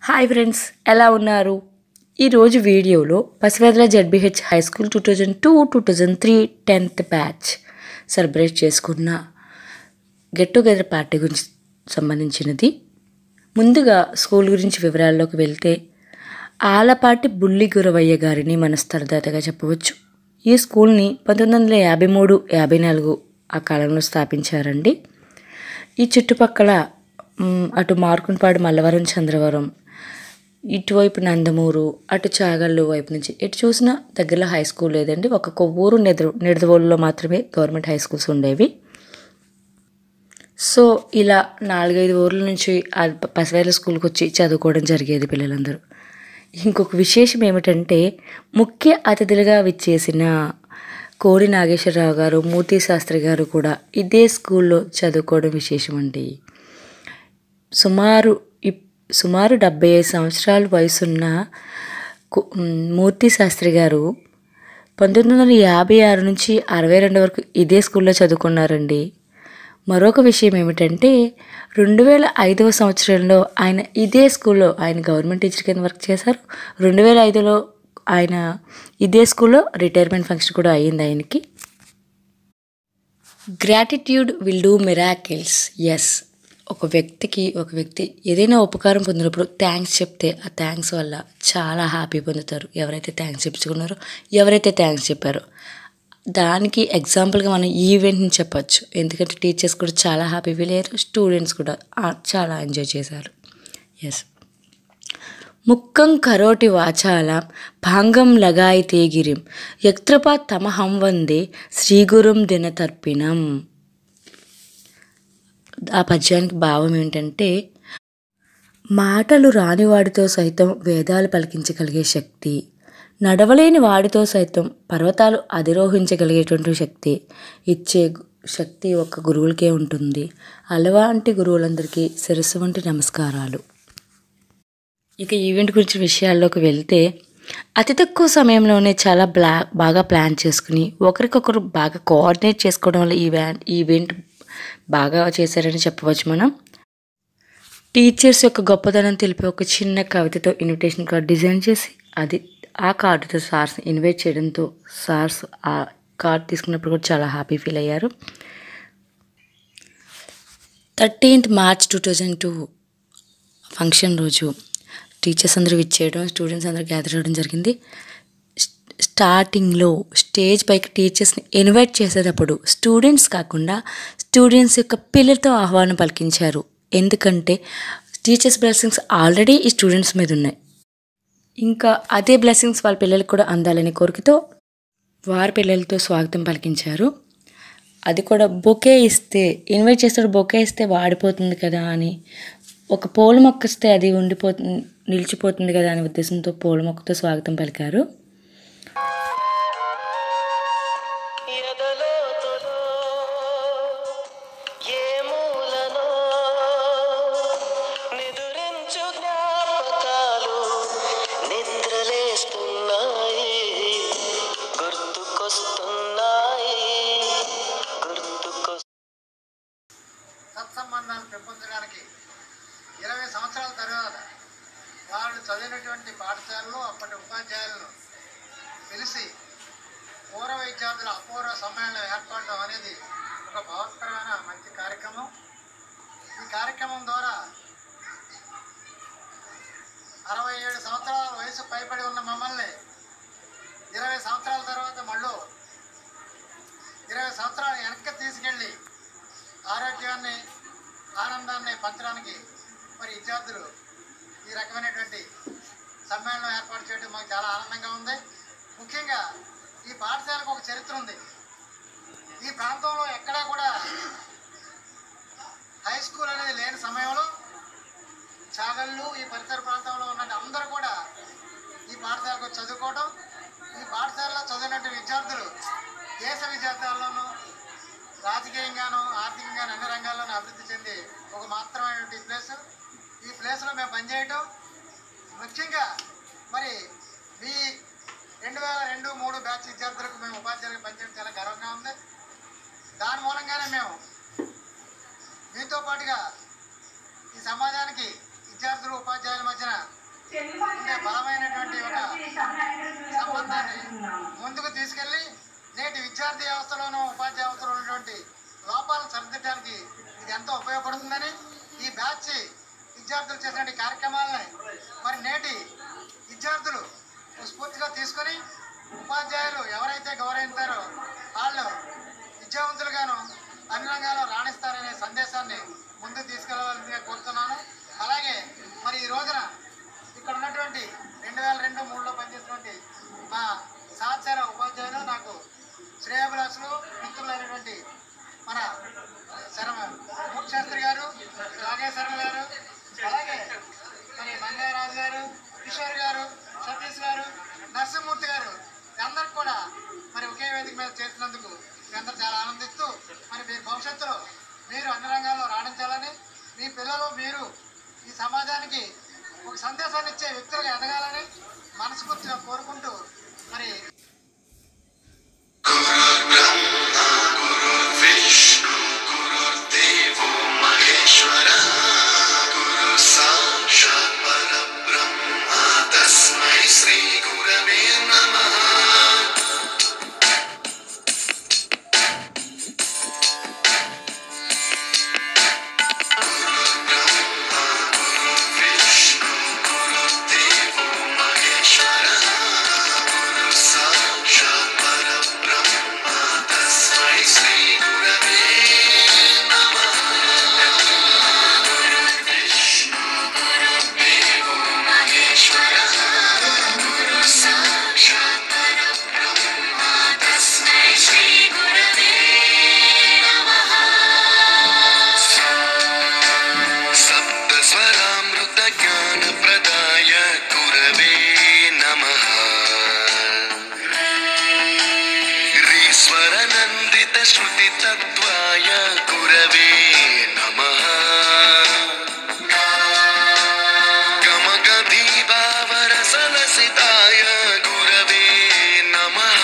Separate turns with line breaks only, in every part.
hi friends ఎలా ఉన్నారు ఈరోజు వీడియోలో Pasivedala ZPH high school two thousand two two thousand three tenth batch celebrate చేసుకున్న గెట్ టుగెదర్ పార్టీ గురించి సంబంధించినది ముందుగా స్కూల్ గురించి వివరాల్లోకి వెళ్తే ఆలపాటి బుల్లి గురవయ్య గారిని మన స్థలదాతగా చెప్పవచ్చు ఈ స్కూల్ని పంతొమ్మిది వందల యాభై మూడు యాభై నాలుగు ఆ కాలంలో స్థాపించారండి ఈ చుట్టుపక్కల మ్, అటు మార్కుంపాడు మల్లవరం చంద్రవరం ఇటువైపు నందమూరు అటు చాగల్లు వైపు నుంచి ఎటు చూసినా దగ్గరలో హై స్కూల్ లేదండి ఒక కొవ్వూరు నిద్ర నిడదవోలులో మాత్రమే గవర్నమెంట్ హై స్కూల్స్ ఉండేవి సో ఇలా నాలుగైదు ఊర్ల నుంచి ఆ పసివేల స్కూల్కి వచ్చి చదువుకోవడం జరిగేది పిల్లలందరూ ఇంకొక విశేషం ఏమిటంటే ముఖ్య అతిథులుగా విచ్చేసిన కోడి నాగేశ్వరరావు గారు మూర్తి శాస్త్రి గారు కూడా ఇదే స్కూల్లో చదువుకోవడం విశేషం అండి సుమారు ఇప్- సుమారు డెబ్బై ఐదు సంవత్సరాల వయసున్న కు- మ్, మూర్తి శాస్త్రి గారు పంతొమ్మిది వందల యాభై ఆరు నుంచి అరవై రెండు వరకు ఇదే స్కూల్లో చదువుకున్నారండి మరొక విషయం ఏమిటంటే రెండు వేల ఐదవ సంవత్సరంలో ఆయన ఇదే స్కూల్లో ఆయన గవర్నమెంట్ టీచర్ కింద వర్క్ చేశారు రెండు వేల ఐదులో ఆయన ఇదే స్కూల్లో రిటైర్మెంట్ ఫంక్షన్ కూడా అయ్యింది ఆయనకి gratitude will do miracles yes ఒక వ్యక్తికి ఒక వ్యక్తి ఏదైనా ఉపకారం పొందినప్పుడు థ్యాంక్స్ చెప్తే ఆ థ్యాంక్స్ వల్ల చాలా హ్యాపీ పొందుతారు ఎవరైతే థ్యాంక్స్ చెప్పుకున్నారో ఎవరైతే థ్యాంక్స్ చెప్పారో దానికి ఎగ్జాంపుల్గా మనం ఈ ఈవెంట్ని చెప్పొచ్చు ఎందుకంటే టీచర్స్ కూడా చాలా హ్యాపీ ఫీల్ అయ్యారు స్టూడెంట్స్ కూడా ఆ- చాలా ఎంజాయ్ చేశారు ఎస్ ముక్కం కరోటి వాచాల భాంగం లగాయితే గిరిం యక్త్రప తమహం వందే శ్రీగురుం దినతర్పిణం ఆ పద్యానికి భావం ఏంటంటే మాటలు రాని వాడితో సైతం వేదాలు పలికించగలిగే శక్తి నడవలేని వాడితో సైతం పర్వతాలు అధిరోహించగలిగేటువంటి శక్తి ఇచ్చే గు- శక్తి ఒక్క గురువులకే ఉంటుంది అలవాంటి గురువులందరికీ శిరస్సు వంటి నమస్కారాలు ఇక ఈవెంట్ గురించి విషయాల్లోకి వెళ్తే అతి తక్కువ సమయంలోనే చాలా బ్లా బాగా ప్లాన్ చేసుకుని ఒకరికొకరు బాగా కోఆర్డినేట్ చేసుకోవడం వల్ల ఈ వ్యాన్ ఈవెంట్ బాగా చేశారని చెప్పవచ్చు మనం టీచర్స్ యొక్క గొప్పతనం తెలిపే ఒక చిన్న కవితతో ఇన్విటేషన్ కార్డ్ డిజైన్ చేసి అది ఆ కార్డుతో సార్స్ ఇన్వైట్ చేయడంతో సార్స్ ఆ కార్డ్ తీసుకున్నప్పుడు కూడా చాలా హ్యాపీ ఫీల్ అయ్యారు thirteenth March two thousand two function రోజు టీచర్స్ అందరూ విచ్చేయడం స్టూడెంట్స్ అందరూ గ్యాదర్ అవ్వడం జరిగింది స్- స్టార్టింగ్లో స్టేజ్ పైకి టీచర్స్ని ఇన్వైట్ చేసేటప్పుడు స్టూడెంట్స్ కాకుండా స్టూడెంట్స్ యొక్క పిల్లలతో ఆహ్వానం పలికించారు ఎందుకంటే టీచర్స్ బ్లెస్సింగ్స్ ఆల్రెడీ ఈ స్టూడెంట్స్ మీద ఉన్నాయి ఇంకా అదే బ్లెస్సింగ్స్ వాళ్ళ పిల్లలకు కూడా అందాలనే కోరికతో వారి పిల్లలతో స్వాగతం పలికించారు అది కూడా బొకే ఇస్తే ఇన్వైట్ చేస్తాడు బొకే ఇస్తే వాడిపోతుంది కదా అని ఒక పూల మొక్క ఇస్తే అది ఉండిపోతుంది నిలిచిపోతుంది కదా అనే ఉద్దేశంతో పూల మొక్కతో స్వాగతం పలికారు
ఎదలోతులో ఏ మూలనో నిదురించు జ్ఞాపకాలు నిద్రలేస్తున్నాయి గుర్తుకొస్తున్నాయి గుర్తుకొస్తున్నాయి
సత్సంబంధాలు పెంపొందడానికి ఇరవై సంవత్సరాల తర్వాత వాళ్ళు చదివినటువంటి పాఠశాలలో అప్పటి ఉపాధ్యాయులను పిలిచి పూర్వ విద్యార్థుల అపూర్వ సమ్మేళనం ఏర్పడడం అనేది ఒక మహత్తరమైన మంచి కార్యక్రమం ఈ కార్యక్రమం ద్వారా అరవై ఏడు సంవత్సరాల వయసు పైబడి ఉన్న మమ్మల్ని ఇరవై సంవత్సరాల తర్వాత మళ్ళీ ఇరవై సంవత్సరాలు వెనక్కి తీసుకెళ్ళి ఆరోగ్యాన్ని ఆనందాన్ని పంచడానికి మరి విద్యార్థులు ఈ రకమైనటువంటి సమ్మేళనం ఏర్పాటు చేయడం మాకు చాలా ఆనందంగా ఉంది ముఖ్యంగా ఈ పాఠశాలకు ఒక చరిత్ర ఉంది ఈ ప్రాంతంలో ఎక్కడా కూడా హై స్కూల్ అనేది లేని సమయంలో చాగళ్ళు ఈ పరిసర ప్రాంతంలో ఉన్న అందరూ కూడా ఈ పాఠశాలకు వచ్చి చదువుకోవడం ఈ పాఠశాలలో చదివినటువంటి విద్యార్థులు దేశ విద్యార్థుల్లోనూ రాజకీయంగాను ఆర్థికంగాను అన్ని రంగాల్లోనూ అభివృద్ధి చెంది ఒక మాత్రమైనటువంటి ప్లేస్ ఈ ప్లేస్లో మేము పనిచేయటం ముఖ్యంగా మరి మీ రెండు వేల రెండు మూడు బ్యాచ్ విద్యార్థులకు మేము ఉపాధ్యాయులకు పనిచేయడం చాలా గర్వంగా ఉంది దాని మూలంగానే మేము మీతో పాటుగా ఈ సమాజానికి విద్యార్థులు ఉపాధ్యాయుల మధ్యన ఉండే బలమైనటువంటి ఒక సంబంధాన్ని ముందుకు తీసుకెళ్ళి నేటి విద్యార్థి వ్యవస్థలోనూ ఉపాధ్యాయ వ్యవస్థలో ఉన్నటువంటి లోపాలను సరిదిద్దడానికి ఇది ఎంతో ఉపయోగపడుతుందని ఈ బ్యాచ్ విద్యార్థులు చేసినటువంటి కార్యక్రమాలని మరి నేటి విద్యార్థులు స్ఫూర్తిగా తీసుకొని ఉపాధ్యాయులు ఎవరైతే గౌరవిస్తారో వాళ్ళు విద్యావంతులుగాను అన్ని రంగాల్లో రాణిస్తారనే సందేశాన్ని ముందుకు తీసుకెళ్లవలసిందిగా కోరుతున్నాను అలాగే మరి ఈ రోజున ఇక్కడ ఉన్నటువంటి రెండు వేల రెండు మూడులో పనిచేసినటువంటి మా సహచార ఉపాధ్యాయులు నాకు శ్రేయాభిలాషులు మిత్రులైనటువంటి మన శర్మ మూర్తి శాస్త్రి గారు నాగేశ్ శర్మ గారు అలాగే మరి మంగళరాజు గారు కిషోర్ గారు సతీష్ గారు నరసింహమూర్తి గారు అందరికి కూడా మరి ఒకే వేదిక మీద చేసినందుకు మీరందరూ చాలా ఆనందిస్తూ మరి మీ భవిష్యత్తులో మీరు అన్ని రంగాల్లో రాణించాలని మీ పిల్లలు మీరు ఈ సమాజానికి ఒక సందేశాన్ని ఇచ్చే వ్యక్తులుగా ఎదగాలని మనస్ఫూర్తిగా కోరుకుంటూ మరి
विष्णु गुरुर्देवो महेश्वर गुरु साक्षात् परब्रह्म तस्मै श्रीगुरवे नमः विष्णु गुरुर्देवो महेश्वर गुरु साक्षात् परब्रह्म तस्मै श्रीगुरवे नमः विष्णु गुरुर्देवो महेश्वर गुरु साक्षात् परब्रह्म तस्मै श्रीगुरवे नमः सप्तस्वरामृतज्ञानप्रदाय गुरवे नमः ह्रीश्वरनन्दितश्रुतितत्त्वाय गुरवे नमः गमगधीभावरसलसिताय गुरवे नमः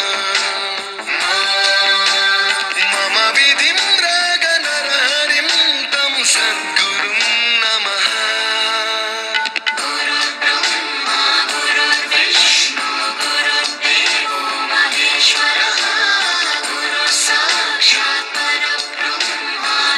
मम विधिं रागनरहरिं तं सद्गुरुं नमः गुरुर्विष्णु गुरुर्देवो महेश्वरः गुरु साक्षात् परब्रह्म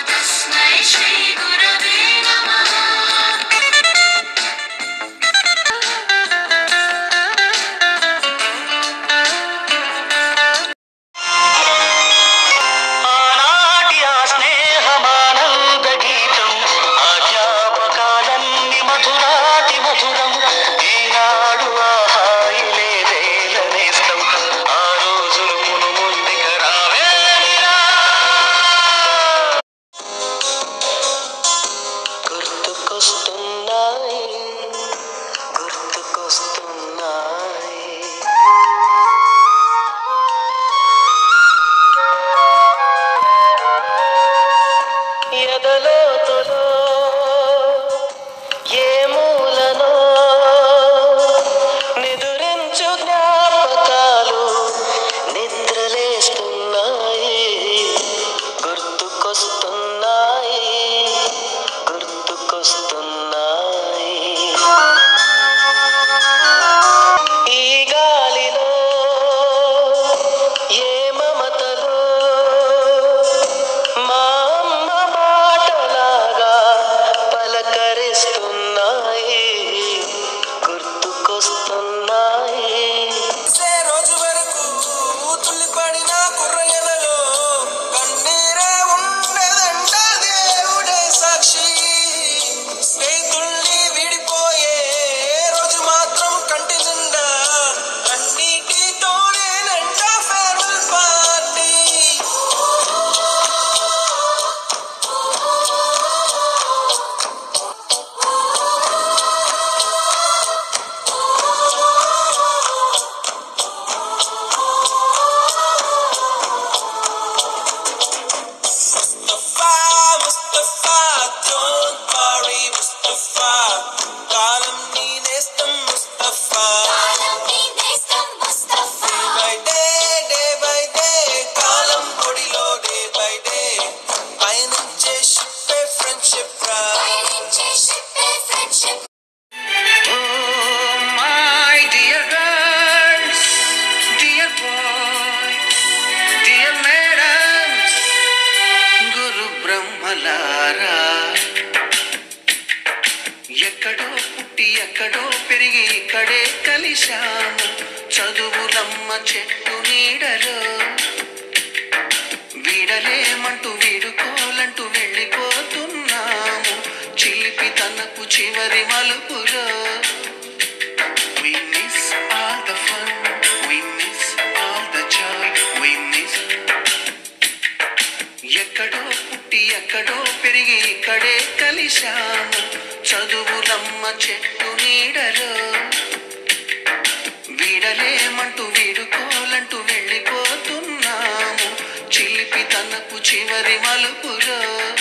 పుట్టి ఎక్కడో పెరిగి ఇక్కడే కలిశాము చదువులమ్మ చెట్టు నీడలో వీడలేమంటూ వీడుకోలంటూ వెళ్ళిపోతున్నాము చిలిపి తనకు చివరి మలుపులో We miss all the fun, we miss all the joy, we miss ఎక్కడో పుట్టి ఎక్కడో పెరిగి ఇక్కడే కలిశాము చదువులమ్మ చెట్టు నీడలో వీడలేమంటూ వీడుకోలంటూ వెళ్ళిపోతున్నాము చిలిపి తనకు చివరి మలుపులో